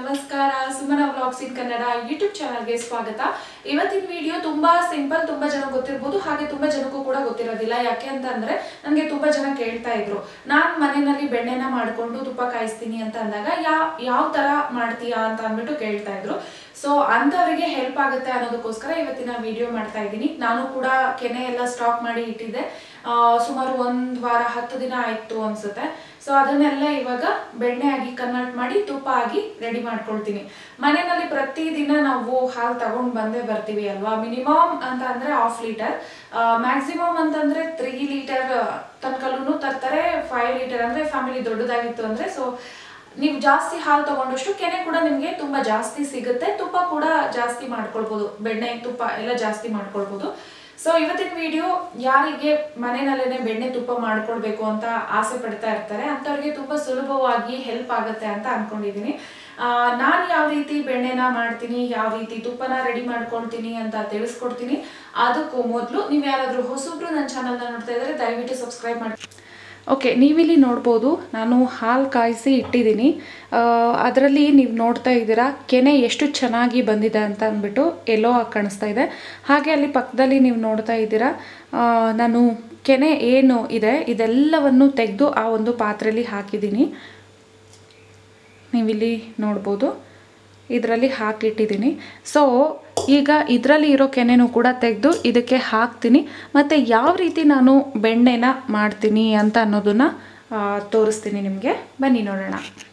ನಮಸ್ಕಾರ Sumana vlogs in Kannada YouTube ಚಾನಲ್ಗೆ ಸ್ವಾಗತ ಇವತ್ತಿನ ವಿಡಿಯೋ ತುಂಬಾ ಸಿಂಪಲ್ ತುಂಬಾ ಜನ ಗೊತ್ತಿರ್ಬೋದು ಹಾಗೆ ತುಂಬಾ ಜನಕ್ಕೂ ಕೂಡ ಗೊತ್ತಿರೋದಿಲ್ಲ ಯಾಕೆ ಅಂತ ಅಂದ್ರೆ ನನಗೆ ತುಂಬಾ ಜನ ಕೇಳ್ತಾ ಇದ್ರು ನಾನ್ ಮನೆಯಲ್ಲಿ ಬೆಣ್ಣೆನ ಮಾಡ್ಕೊಂಡು ತುಪ್ಪ ಕಾಯಿಸ್ತೀನಿ ಅಂತ ಅಂದಾಗ ಯಾ ಯಾವ ತರ ಮಾಡ್ತೀಯಾ ಅಂತ ಅಂದ್ಬಿಟ್ಟು ಕೇಳ್ತಾ ಇದ್ರು ಸೊ ಅಂಥವರಿಗೆ ಹೆಲ್ಪ್ ಆಗುತ್ತೆ ಅನ್ನೋದಕ್ಕೋಸ್ಕರ ಇವತ್ತಿನ ವಿಡಿಯೋ ಮಾಡ್ತಾ ಇದ್ದೀನಿ ನಾನು ಕೂಡ ಕೆನೆ ಎಲ್ಲ ಸ್ಟಾಕ್ ಮಾಡಿ ಇಟ್ಟಿದ್ದೆ ಆ, ಸುಮಾರು ಒಂದ್ ವಾರ ಹತ್ತು ದಿನ ಆಯ್ತು ಅನ್ಸುತ್ತೆ ಸೊ ಅದನ್ನೆಲ್ಲ ಇವಾಗ ಬೆಣ್ಣೆ ಆಗಿ ಕನ್ವರ್ಟ್ ಮಾಡಿ ತುಪ್ಪ ಆಗಿ ರೆಡಿ ಮಾಡ್ಕೊಳ್ತೀನಿ ಮನೆಯಲ್ಲಿ ಪ್ರತಿದಿನ ನಾವು ಹಾಲು ತಗೊಂಡ್ ಬಂದೇ ಬರ್ತೀವಿ ಅಲ್ವಾ ಮಿನಿಮಮ್ ಅಂತ ಅಂದ್ರೆ ಹಾಫ್ ಲೀಟರ್ ಮ್ಯಾಕ್ಸಿಮಮ್ ಅಂತಂದ್ರೆ ತ್ರೀ ಲೀಟರ್ ತನಕಲ್ಲೂ ತರ್ತಾರೆ ಫೈವ್ ಲೀಟರ್ ಅಂದ್ರೆ ಫ್ಯಾಮಿಲಿ ದೊಡ್ಡದಾಗಿತ್ತು ಅಂದ್ರೆ ಸೊ ನೀವು ಜಾಸ್ತಿ ಹಾಲು ತಗೊಂಡಷ್ಟು ಕೆನೆ ಕೂಡ ನಿಮಗೆ ತುಂಬಾ ಜಾಸ್ತಿ ಸಿಗುತ್ತೆ ತುಪ್ಪ ಕೂಡ ಜಾಸ್ತಿ ಮಾಡ್ಕೊಳ್ಬೋದು ಬೆಣ್ಣೆ ತುಪ್ಪ ಎಲ್ಲ ಜಾಸ್ತಿ ಮಾಡ್ಕೊಳ್ಬೋದು ಸೊ ಇವತ್ತಿನ ವಿಡಿಯೋ ಯಾರಿಗೆ ಮನೆಯಲ್ಲೇನೆ ಬೆಣ್ಣೆ ತುಪ್ಪ ಮಾಡ್ಕೊಳ್ಬೇಕು ಅಂತ ಆಸೆ ಪಡ್ತಾ ಇರ್ತಾರೆ ಅಂಥವ್ರಿಗೆ ತುಂಬಾ ಸುಲಭವಾಗಿ ಹೆಲ್ಪ್ ಆಗುತ್ತೆ ಅಂತ ಅನ್ಕೊಂಡಿದೀನಿ ನಾನು ಯಾವ ರೀತಿ ಬೆಣ್ಣೆನ ಮಾಡ್ತೀನಿ ಯಾವ ರೀತಿ ತುಪ್ಪನ ರೆಡಿ ಮಾಡ್ಕೊಳ್ತೀನಿ ಅಂತ ತಿಳಿಸ್ಕೊಡ್ತೀನಿ ಅದಕ್ಕೂ ಮೊದಲು ನೀವು ಯಾರಾದರೂ ಹೊಸಬ್ರು ನನ್ನ ಚಾನಲ್ನ ನೋಡ್ತಾ ಇದ್ರೆ ದಯವಿಟ್ಟು ಸಬ್ಸ್ಕ್ರೈಬ್ ಮಾಡಿ ಓಕೆ ನೀವಿಲ್ಲಿ ನೋಡ್ಬೋದು ನಾನು ಹಾಲು ಕಾಯಿಸಿ ಇಟ್ಟಿದ್ದೀನಿ ಅದರಲ್ಲಿ ನೀವು ನೋಡ್ತಾ ಇದ್ದೀರಾ ಕೆನೆ ಎಷ್ಟು ಚೆನ್ನಾಗಿ ಬಂದಿದೆ ಅಂತ ಅಂದ್ಬಿಟ್ಟು ಎಲ್ಲೋ ಆಗಿ ಕಾಣಿಸ್ತಾ ಇದೆ ಹಾಗೆ ಅಲ್ಲಿ ಪಕ್ಕದಲ್ಲಿ ನೀವು ನೋಡ್ತಾ ಇದ್ದೀರಾ ಆ, ನಾನು ಕೆನೆ ಏನು ಇದೆ ಇದೆಲ್ಲವನ್ನು ತೆಗೆದು ಆ ಒಂದು ಪಾತ್ರೆಯಲ್ಲಿ ಹಾಕಿದ್ದೀನಿ ನೀವಿಲ್ಲಿ ನೋಡ್ಬೋದು ಇದರಲ್ಲಿ ಹಾಕಿಟ್ಟಿದ್ದೀನಿ ಸೊ ಈಗ ಇದರಲ್ಲಿ ಇರೋ ಕೆನೆನೂ ಕೂಡ ತೆಗೆದು ಇದಕ್ಕೆ ಹಾಕ್ತೀನಿ ಮತ್ತು ಯಾವ ರೀತಿ ನಾನು ಬೆಣ್ಣೆನ ಮಾಡ್ತೀನಿ ಅಂತ ಅನ್ನೋದನ್ನು ತೋರಿಸ್ತೀನಿ ನಿಮಗೆ ಬನ್ನಿ ನೋಡೋಣ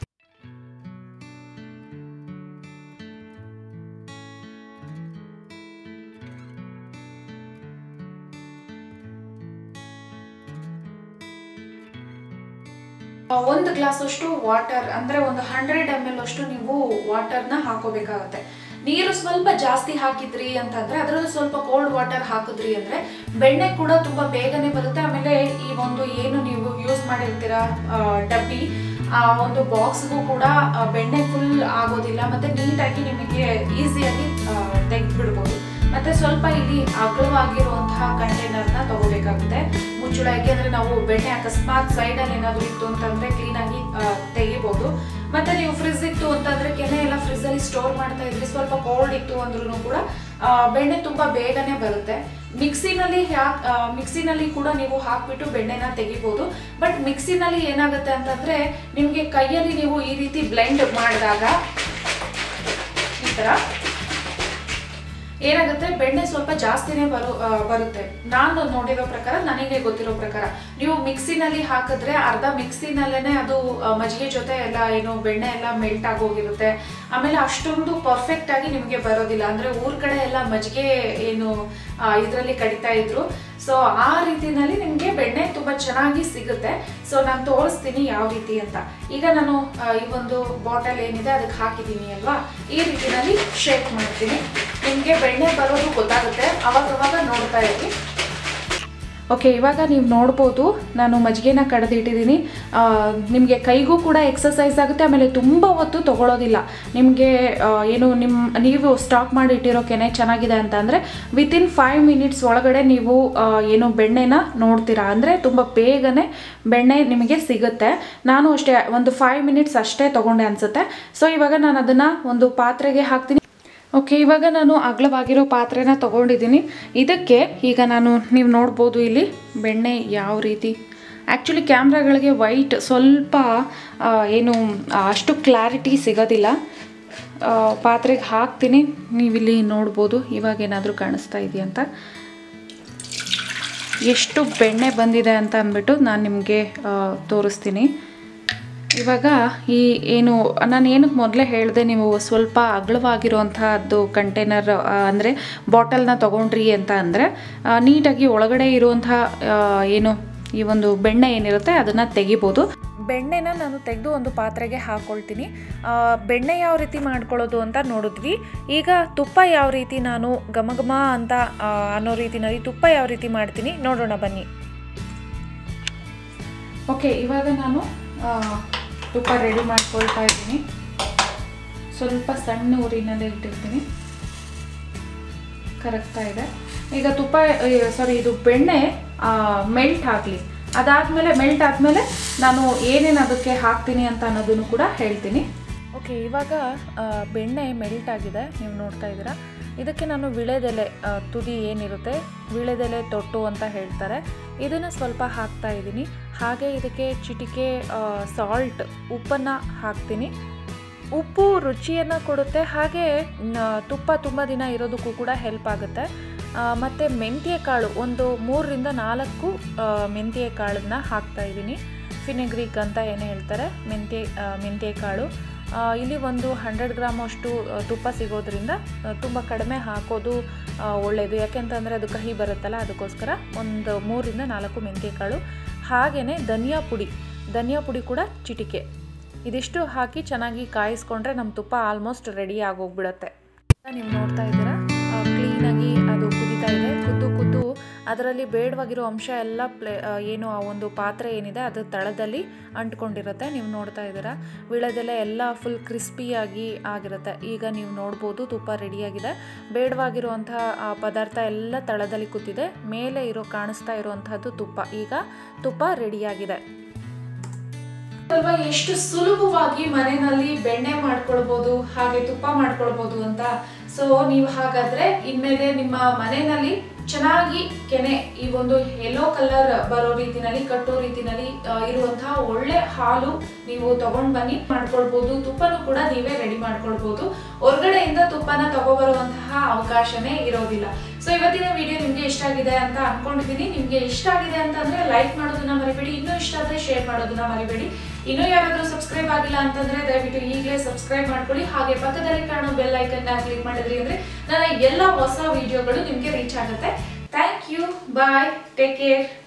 ಆ, ಒಂದು ಗ್ಲಾಸ್ ಅಷ್ಟು ವಾಟರ್ ಅಂದ್ರೆ ಒಂದು ಹಂಡ್ರೆಡ್ ಎಮ್ ಎಲ್ ಅಷ್ಟು ನೀವು ವಾಟರ್ನ ಹಾಕೋಬೇಕಾಗತ್ತೆ ನೀರು ಸ್ವಲ್ಪ ಜಾಸ್ತಿ ಹಾಕಿದ್ರಿ ಅಂತಂದ್ರೆ ಅದರಲ್ಲಿ ಸ್ವಲ್ಪ ಕೋಲ್ಡ್ ವಾಟರ್ ಹಾಕಿದ್ರಿ ಅಂದ್ರೆ ಬೆಣ್ಣೆ ಕೂಡ ತುಂಬಾ ಬೇಗನೆ ಬರುತ್ತೆ ಆಮೇಲೆ ಈ ಒಂದು ಏನು ನೀವು ಯೂಸ್ ಮಾಡಿರ್ತೀರಾ ಆ, ಡಬ್ಬಿ ಆ ಒಂದು ಬಾಕ್ಸ್ಗೂ ಕೂಡ ಆ, ಬೆಣ್ಣೆ ಫುಲ್ ಆಗೋದಿಲ್ಲ ಮತ್ತೆ ನೀಟಾಗಿ ನಿಮಗೆ ಈಸಿಯಾಗಿ ತೆಗೆದು ಬಿಡ್ಬೋದು ಮತ್ತೆ ಸ್ವಲ್ಪ ಇಲ್ಲಿ ಅಗಲವಾಗಿರುವಂತಹ ಕಂಟೈನರ್ನ ತಗೋಬೇಕಾಗುತ್ತೆ ಮುಚ್ಚಳ ಯಾಕೆಂದ್ರೆ ನಾವು ಬೆಣ್ಣೆ ಅಕಸ್ಮಾತ್ ಸೈಡ್ ಅಲ್ಲಿ ಏನಾದ್ರು ಇತ್ತು ಅಂತಂದ್ರೆ ಕ್ಲೀನ್ ಆಗಿ ಆ, ತೆಗಿಬಹುದು ಮತ್ತೆ ನೀವು ಫ್ರಿಜ್ ಇತ್ತು ಅಂತಂದ್ರೆ ಕೆನೆ ಎಲ್ಲ ಫ್ರಿಜ್ ಅಲ್ಲಿ ಸ್ಟೋರ್ ಮಾಡ್ತಾ ಇದ್ರಿ ಸ್ವಲ್ಪ ಕೋಲ್ಡ್ ಇತ್ತು ಅಂದ್ರೂ ಕೂಡ ಆ, ಬೆಣ್ಣೆ ತುಂಬಾ ಬೇಗನೆ ಬರುತ್ತೆ ಮಿಕ್ಸಿನಲ್ಲಿ ಹಾಕ್ ಆ, ಮಿಕ್ಸಿನಲ್ಲಿ ಕೂಡ ನೀವು ಹಾಕ್ಬಿಟ್ಟು ಬೆಣ್ಣೆನ ತೆಗಿಬಹುದು ಬಟ್ ಮಿಕ್ಸಿನಲ್ಲಿ ಏನಾಗುತ್ತೆ ಅಂತಂದ್ರೆ ನಿಮ್ಗೆ ಕೈಯಲ್ಲಿ ನೀವು ಈ ರೀತಿ ಬ್ಲೆಂಡ್ ಮಾಡಿದಾಗ ಈ ತರ ಏನಾಗುತ್ತೆ ಬೆಣ್ಣೆ ಸ್ವಲ್ಪ ಜಾಸ್ತಿನೇ ಬರು ಆ, ಬರುತ್ತೆ ನಾನು ನೋಡಿರೋ ಪ್ರಕಾರ ನನಗೆ ಗೊತ್ತಿರೋ ಪ್ರಕಾರ ನೀವು ಮಿಕ್ಸಿನಲ್ಲಿ ಹಾಕಿದ್ರೆ ಅರ್ಧ ಮಿಕ್ಸಿನಲ್ಲೇನೆ ಅದು ಆ, ಮಜ್ಜಿಗೆ ಜೊತೆ ಎಲ್ಲ ಏನು ಬೆಣ್ಣೆ ಎಲ್ಲ ಮೆಲ್ಟ್ ಆಗೋಗಿರುತ್ತೆ ಆಮೇಲೆ ಅಷ್ಟೊಂದು ಪರ್ಫೆಕ್ಟ್ ಆಗಿ ನಿಮಗೆ ಬರೋದಿಲ್ಲ ಅಂದ್ರೆ ಊರ್ ಕಡೆ ಎಲ್ಲ ಮಜ್ಜಿಗೆ ಏನು ಇದರಲ್ಲಿ ಕಡಿತಾ ಇದ್ರು ಸೊ ಆ ರೀತಿನಲ್ಲಿ ನಿಮಗೆ ಬೆಣ್ಣೆ ತುಂಬಾ ಚೆನ್ನಾಗಿ ಸಿಗುತ್ತೆ ಸೊ ನಾನು ತೋರಿಸ್ತೀನಿ ಯಾವ ರೀತಿ ಅಂತ ಈಗ ನಾನು ಆ, ಈ ಒಂದು ಬಾಟಲ್ ಏನಿದೆ ಅದಕ್ಕೆ ಹಾಕಿದ್ದೀನಿ ಅಲ್ವಾ ಈ ರೀತಿನಲ್ಲಿ ಶೇಕ್ ಮಾಡ್ತೀನಿ ನಿಮಗೆ ಬೆಣ್ಣೆ ಬರೋದು ಗೊತ್ತಾಗುತ್ತೆ ಅವಾಗ ಅವಾಗ ನೋಡ್ತಾ ಇರಿ ಓಕೆ ಇವಾಗ ನೀವು ನೋಡ್ಬೋದು ನಾನು ಮಜ್ಜಿಗೆನ ಕಡ್ದಿಟ್ಟಿದ್ದೀನಿ ನಿಮಗೆ ಕೈಗೂ ಕೂಡ ಎಕ್ಸಸೈಸ್ ಆಗುತ್ತೆ ಆಮೇಲೆ ತುಂಬ ಹೊತ್ತು ತೊಗೊಳೋದಿಲ್ಲ ನಿಮಗೆ ಏನು ನಿಮ್ಮ ನೀವು ಸ್ಟಾಕ್ ಮಾಡಿ ಇಟ್ಟಿರೋ ಕೆನೆ ಚೆನ್ನಾಗಿದೆ ಅಂತ ಅಂದರೆ ವಿತಿನ್ ಫೈವ್ ಮಿನಿಟ್ಸ್ ಒಳಗಡೆ ನೀವು ಆ, ಏನು ಬೆಣ್ಣೆನ ನೋಡ್ತೀರಾ ಅಂದರೆ ತುಂಬ ಬೇಗನೆ ಬೆಣ್ಣೆ ನಿಮಗೆ ಸಿಗುತ್ತೆ ನಾನು ಅಷ್ಟೇ ಒಂದು ಫೈವ್ ಮಿನಿಟ್ಸ್ ಅಷ್ಟೇ ತೊಗೊಂಡೆ ಅನಿಸುತ್ತೆ ಸೊ ಇವಾಗ ನಾನು ಅದನ್ನು ಒಂದು ಪಾತ್ರೆಗೆ ಹಾಕ್ತೀನಿ ಓಕೆ ಇವಾಗ ನಾನು ಅಗಲವಾಗಿರೋ ಪಾತ್ರೆನ ತೊಗೊಂಡಿದ್ದೀನಿ ಇದಕ್ಕೆ ಈಗ ನಾನು ನೀವು ನೋಡ್ಬೋದು ಇಲ್ಲಿ ಬೆಣ್ಣೆ ಯಾವ ರೀತಿ ಆ್ಯಕ್ಚುಲಿ ಕ್ಯಾಮ್ರಾಗಳಿಗೆ ವೈಟ್ ಸ್ವಲ್ಪ ಆ, ಏನು ಆ, ಅಷ್ಟು ಕ್ಲಾರಿಟಿ ಸಿಗೋದಿಲ್ಲ ಆ, ಪಾತ್ರೆಗೆ ಹಾಕ್ತೀನಿ ನೀವಿಲ್ಲಿ ನೋಡ್ಬೋದು ಇವಾಗ ಏನಾದರೂ ಕಾಣಿಸ್ತಾ ಇದೆಯಂತ ಎಷ್ಟು ಬೆಣ್ಣೆ ಬಂದಿದೆ ಅಂತ ಅಂದ್ಬಿಟ್ಟು ನಾನು ನಿಮಗೆ ತೋರಿಸ್ತೀನಿ ಇವಾಗ ಈ ಏನು ನಾನು ಏನಕ್ಕೆ ಮೊದಲೇ ಹೇಳಿದೆ ನೀವು ಸ್ವಲ್ಪ ಅಗಲವಾಗಿರುವಂತಹದ್ದು ಕಂಟೈನರ್ ಅಂದರೆ ಬಾಟಲ್ನ ತೊಗೊಂಡ್ರಿ ಅಂತ ಅಂದರೆ ನೀಟಾಗಿ ಒಳಗಡೆ ಇರುವಂತಹ ಆ, ಏನು ಈ ಒಂದು ಬೆಣ್ಣೆ ಏನಿರುತ್ತೆ ಅದನ್ನು ತೆಗಿಬೋದು ಬೆಣ್ಣೆನ ನಾನು ತೆಗೆದು ಒಂದು ಪಾತ್ರೆಗೆ ಹಾಕ್ಕೊಳ್ತೀನಿ ಆ, ಬೆಣ್ಣೆ ಯಾವ ರೀತಿ ಮಾಡ್ಕೊಳ್ಳೋದು ಅಂತ ನೋಡಿದ್ವಿ ಈಗ ತುಪ್ಪ ಯಾವ ರೀತಿ ನಾನು ಘಮ ಘಮ ಅಂತ ಆ, ಅನ್ನೋ ರೀತಿನಲ್ಲಿ ತುಪ್ಪ ಯಾವ ರೀತಿ ಮಾಡ್ತೀನಿ ನೋಡೋಣ ಬನ್ನಿ ಓಕೆ ಇವಾಗ ನಾನು ಆ, ತುಪ್ಪ ರೆಡಿ ಮಾಡ್ಕೊಳ್ತಾ ಇದ್ದೀನಿ ಸ್ವಲ್ಪ ಸಣ್ಣ ಉರಿನಲ್ಲೇ ಇಟ್ಟಿರ್ತೀನಿ ಕರಗ್ತಾ ಇದೆ ಈಗ ತುಪ್ಪ ಸಾರಿ ಇದು ಬೆಣ್ಣೆ ಮೆಲ್ಟ್ ಆಗಲಿ ಅದಾದಮೇಲೆ ಮೆಲ್ಟ್ ಆದಮೇಲೆ ನಾನು ಏನೇನು ಅದಕ್ಕೆ ಹಾಕ್ತೀನಿ ಅಂತ ಅನ್ನೋದನ್ನು ಕೂಡ ಹೇಳ್ತೀನಿ ಓಕೆ ಇವಾಗ ಆ, ಬೆಣ್ಣೆ ಮೆಲ್ಟ್ ಆಗಿದೆ ನೀವು ನೋಡ್ತಾ ಇದ್ದೀರಾ ಇದಕ್ಕೆ ನಾನು ವಿಳೆದೆಲೆ ಆ, ತುದಿ ಏನಿರುತ್ತೆ ವಿಳೆದೆಲೆ ತೊಟ್ಟು ಅಂತ ಹೇಳ್ತಾರೆ ಇದನ್ನು ಸ್ವಲ್ಪ ಹಾಕ್ತಾ ಇದ್ದೀನಿ ಹಾಗೆ ಇದಕ್ಕೆ ಚಿಟಿಕೆ ಸಾಲ್ಟ್ ಉಪ್ಪನ್ನು ಹಾಕ್ತೀನಿ ಉಪ್ಪು ರುಚಿಯನ್ನು ಕೊಡುತ್ತೆ ಹಾಗೆ ನ- ತುಪ್ಪ ತುಂಬ ದಿನ ಇರೋದಕ್ಕೂ ಕೂಡ ಹೆಲ್ಪ್ ಆಗುತ್ತೆ ಮತ್ತು ಮೆಂತ್ಯ ಕಾಳು ಒಂದು ಮೂರರಿಂದ ನಾಲ್ಕು ಆ, ಮೆಂತ್ಯ ಕಾಳನ್ನ ಹಾಕ್ತಾ ಇದ್ದೀನಿ ಫಿನೆಗ್ರಿಕ್ ಅಂತ ಏನು ಹೇಳ್ತಾರೆ ಮೆಂತ್ಯ ಆ, ಮೆಂತ್ಯ ಕಾಳು ಆ, ಇಲ್ಲಿ ಒಂದು ಹಂಡ್ರೆಡ್ ಗ್ರಾಮ್ ಅಷ್ಟು ಆ, ತುಪ್ಪ ಸಿಗೋದ್ರಿಂದ ತುಂಬ ಕಡಿಮೆ ಹಾಕೋದು ಆ, ಒಳ್ಳೆಯದು ಯಾಕೆಂತಂದರೆ ಅದು ಕಹಿ ಬರುತ್ತಲ್ಲ ಅದಕ್ಕೋಸ್ಕರ ಒಂದು ಮೂರರಿಂದ ನಾಲ್ಕು ಮೆಂತ್ಯ ಕಾಳು ಹಾಗೆಯೇ ಧನಿಯಾ ಪುಡಿ ಧನಿಯಾ ಪುಡಿ ಕೂಡ ಚಿಟಿಕೆ ಇದಿಷ್ಟು ಹಾಕಿ ಚೆನ್ನಾಗಿ ಕಾಯಿಸ್ಕೊಂಡ್ರೆ ನಮ್ಮ ತುಪ್ಪ ಆಲ್ಮೋಸ್ಟ್ ರೆಡಿ ಆಗೋಗ್ಬಿಡತ್ತೆ ನೀವು ನೋಡ್ತಾ ಇದ್ದೀರಾ ಕ್ಲೀನಾಗಿ ಅದು ಕುದೀತಾ ಇದೆ ಕುದ್ದು ಕುದ್ದು ಅದರಲ್ಲಿ ಬೇಡವಾಗಿರೋ ಅಂಶ ಎಲ್ಲ ಪ್ಲೇ ಆ, ಏನು ಆ ಒಂದು ಪಾತ್ರೆ ಏನಿದೆ ಅದು ತಳದಲ್ಲಿ ಅಂಟ್ಕೊಂಡಿರುತ್ತೆ ನೀವು ನೋಡ್ತಾ ಇದ್ದೀರಾ ವಿಳೆದೆಲೆ ಎಲ್ಲ ಫುಲ್ ಕ್ರಿಸ್ಪಿಯಾಗಿ ಆಗಿರುತ್ತೆ ಈಗ ನೀವು ನೋಡ್ಬೋದು ತುಪ್ಪ ರೆಡಿಯಾಗಿದೆ ಬೇಡವಾಗಿರುವಂತಹ ಆ ಪದಾರ್ಥ ಎಲ್ಲ ತಳದಲ್ಲಿ ಕೂತಿದೆ ಮೇಲೆ ಇರೋ ಕಾಣಿಸ್ತಾ ಇರುವಂತಹದ್ದು ತುಪ್ಪ ಈಗ ತುಪ್ಪ ರೆಡಿಯಾಗಿದೆ ಅಲ್ವಾ ಎಷ್ಟು ಸುಲಭವಾಗಿ ಮನೆಯಲ್ಲಿ ಬೆಣ್ಣೆ ಮಾಡ್ಕೊಳ್ಬೋದು ಹಾಗೆ ತುಪ್ಪ ಮಾಡ್ಕೊಳ್ಬೋದು ಅಂತ ಸೊ ನೀವು ಹಾಗಾದ್ರೆ ಇನ್ಮೇಲೆ ನಿಮ್ಮ ಮನೆಯಲ್ಲಿ ಚೆನ್ನಾಗಿ ಕೆನೆ ಈ ಒಂದು ಯೆಲ್ಲೋ ಕಲರ್ ಬರೋ ರೀತಿನಲ್ಲಿ ಕಟ್ಟೋ ರೀತಿನಲ್ಲಿ ಆ, ಇರುವಂತಹ ಒಳ್ಳೆ ಹಾಲು ನೀವು ತಗೊಂಡ್ ಬನ್ನಿ ಮಾಡ್ಕೊಳ್ಬೋದು ತುಪ್ಪನೂ ಕೂಡ ನೀವೇ ರೆಡಿ ಮಾಡ್ಕೊಳ್ಬೋದು ಹೊರಗಡೆಯಿಂದ ತುಪ್ಪನ ತಗೋಬರುವಂತಹ ಅವಕಾಶನೇ ಇರೋದಿಲ್ಲ ಸೊ ಇವತ್ತಿನ ವಿಡಿಯೋ ನಿಮ್ಗೆ ಇಷ್ಟ ಆಗಿದೆ ಅಂತ ಅನ್ಕೊಂಡಿದ್ದೀನಿ ನಿಮ್ಗೆ ಇಷ್ಟ ಆಗಿದೆ ಅಂತಂದ್ರೆ ಲೈಕ್ ಮಾಡೋದನ್ನ ಮರಿಬೇಡಿ ಇನ್ನೂ ಇಷ್ಟ ಆದ್ರೆ ಶೇರ್ ಮಾಡೋದನ್ನ ಮರಿಬೇಡಿ ಇನ್ನೂ ಯಾರಾದ್ರೂ ಸಬ್ಸ್ಕ್ರೈಬ್ ಆಗಿಲ್ಲ ಅಂತಂದ್ರೆ ದಯವಿಟ್ಟು ಈಗಲೇ ಸಬ್ಸ್ಕ್ರೈಬ್ ಮಾಡ್ಕೊಳ್ಳಿ ಹಾಗೆ ಪಕ್ಕದಲ್ಲಿ ಕಾಣೋ ಬೆಲ್ ಐಕನ್ ಕ್ಲಿಕ್ ಮಾಡಿದ್ರಿ ಅಂದ್ರೆ ನನ್ನ ಎಲ್ಲ ಹೊಸ ವಿಡಿಯೋಗಳು ನಿಮ್ಗೆ ರೀಚ್ ಆಗುತ್ತೆ thank you bye take care